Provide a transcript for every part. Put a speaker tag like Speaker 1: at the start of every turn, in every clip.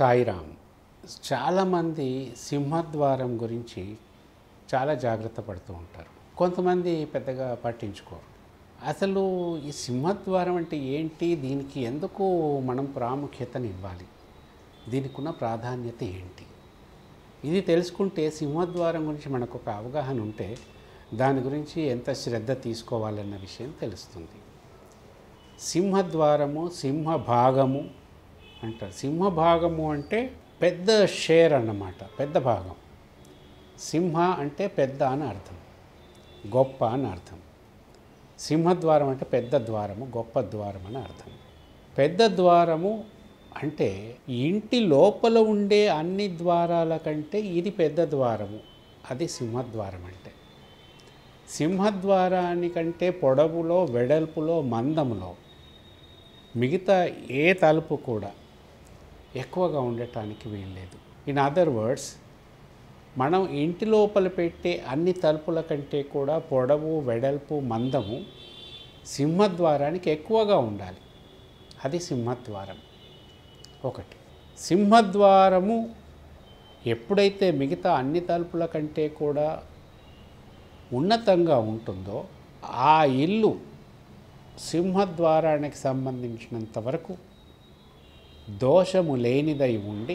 Speaker 1: సాయిరామ్ చాలామంది సింహద్వారం గురించి చాలా జాగ్రత్త పడుతూ ఉంటారు కొంతమంది పెద్దగా పట్టించుకోరు అసలు ఈ సింహద్వారం అంటే ఏంటి దీనికి ఎందుకు మనం ప్రాముఖ్యతని ఇవ్వాలి దీనికి ఉన్న ప్రాధాన్యత ఏంటి ఇది తెలుసుకుంటే సింహద్వారం గురించి మనకు ఒక అవగాహన ఉంటే దాని గురించి ఎంత శ్రద్ధ తీసుకోవాలన్న విషయం తెలుస్తుంది సింహద్వారము సింహభాగము అంటారు సింహభాగము అంటే పెద్ద షేర్ అన్నమాట పెద్ద భాగం సింహ అంటే పెద్ద అని అర్థం గొప్ప అని అర్థం సింహద్వారం అంటే పెద్ద ద్వారము గొప్ప ద్వారం అని అర్థం పెద్ద ద్వారము అంటే ఇంటి లోపల ఉండే అన్ని ద్వారాల కంటే ఇది పెద్ద ద్వారము అది సింహద్వారం అంటే సింహద్వారానికంటే పొడవులో వెడల్పులో మందములో మిగతా ఏ తలుపు కూడా ఎక్కువగా ఉండటానికి వీల్లేదు ఇన్ అదర్ వర్డ్స్ మనం ఇంటి లోపల పెట్టే అన్ని తలుపుల కంటే కూడా పొడవు వెడల్పు మందము సింహద్వారానికి ఎక్కువగా ఉండాలి అది సింహద్వారం ఒకటి సింహద్వారము ఎప్పుడైతే మిగతా అన్ని తలుపుల కంటే కూడా ఉన్నతంగా ఉంటుందో ఆ ఇల్లు సింహద్వారానికి సంబంధించినంత వరకు దోషము లేనిదై ఉండి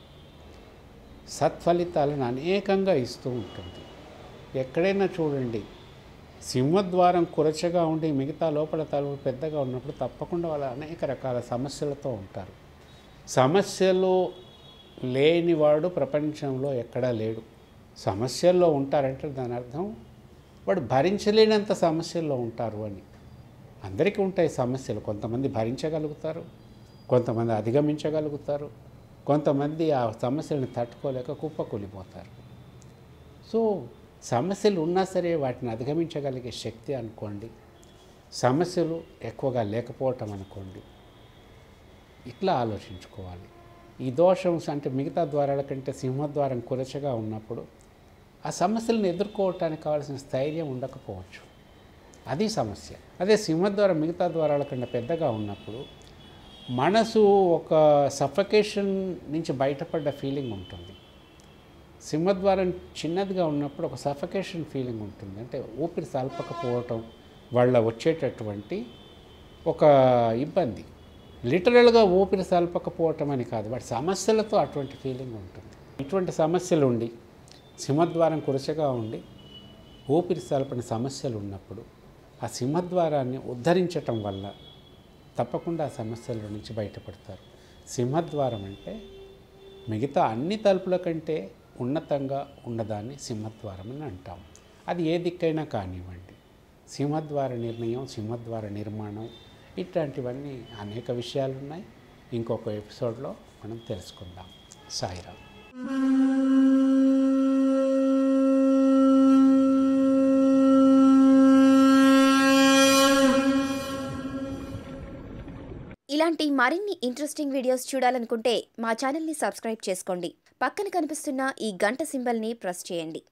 Speaker 1: సత్ఫలితాలను అనేకంగా ఇస్తూ ఉంటుంది ఎక్కడైనా చూడండి సింహద్వారం కురచగా ఉండి మిగతా లోపల తలుపు పెద్దగా ఉన్నప్పుడు తప్పకుండా వాళ్ళు అనేక రకాల సమస్యలతో ఉంటారు సమస్యలు లేనివాడు ప్రపంచంలో ఎక్కడా లేడు సమస్యల్లో ఉంటారంటే దాని అర్థం వాడు భరించలేనంత సమస్యల్లో ఉంటారు అని అందరికీ ఉంటాయి సమస్యలు కొంతమంది భరించగలుగుతారు కొంతమంది అధిగమించగలుగుతారు కొంతమంది ఆ సమస్యలను తట్టుకోలేక కుప్పకూలిపోతారు సో సమస్యలు ఉన్నా సరే వాటిని అధిగమించగలిగే శక్తి అనుకోండి సమస్యలు ఎక్కువగా లేకపోవటం అనుకోండి ఇట్లా ఆలోచించుకోవాలి ఈ దోషం అంటే మిగతా ద్వారాల కంటే సింహద్వారం కురచగా ఉన్నప్పుడు ఆ సమస్యలను ఎదుర్కోవటానికి కావాల్సిన స్థైర్యం ఉండకపోవచ్చు అది సమస్య అదే సింహద్వారం మిగతా ద్వారాల కన్నా పెద్దగా ఉన్నప్పుడు మనసు ఒక సఫకేషన్ నుంచి బయటపడ్డ ఫీలింగ్ ఉంటుంది సింహద్వారం చిన్నదిగా ఉన్నప్పుడు ఒక సఫకేషన్ ఫీలింగ్ ఉంటుంది అంటే ఊపిరి సల్పకపోవటం వల్ల వచ్చేటటువంటి ఒక ఇబ్బంది లిటరల్గా ఊపిరి సల్పకపోవటం అని కాదు వాటి సమస్యలతో అటువంటి ఫీలింగ్ ఉంటుంది ఇటువంటి సమస్యలు ఉండి సింహద్వారం కురచగా ఉండి ఊపిరి సల్పని సమస్యలు ఉన్నప్పుడు ఆ సింహద్వారాన్ని ఉద్ధరించటం వల్ల తప్పకుండా ఆ సమస్యల నుంచి బయటపడతారు సింహద్వారం అంటే మిగతా అన్ని తలుపుల కంటే ఉన్నతంగా ఉన్నదాన్ని సింహద్వారం అని అంటాం అది ఏ దిక్కైనా కానివ్వండి సింహద్వార నిర్ణయం సింహద్వార నిర్మాణం ఇట్లాంటివన్నీ అనేక విషయాలు ఉన్నాయి ఇంకొక ఎపిసోడ్లో మనం తెలుసుకుందాం సాయిరామ్
Speaker 2: ఇలాంటి మరిన్ని ఇంట్రెస్టింగ్ వీడియోస్ చూడాలనుకుంటే మా ఛానల్ని సబ్స్క్రైబ్ చేసుకోండి పక్కన కనిపిస్తున్న ఈ గంట సింబల్ని ప్రెస్ చేయండి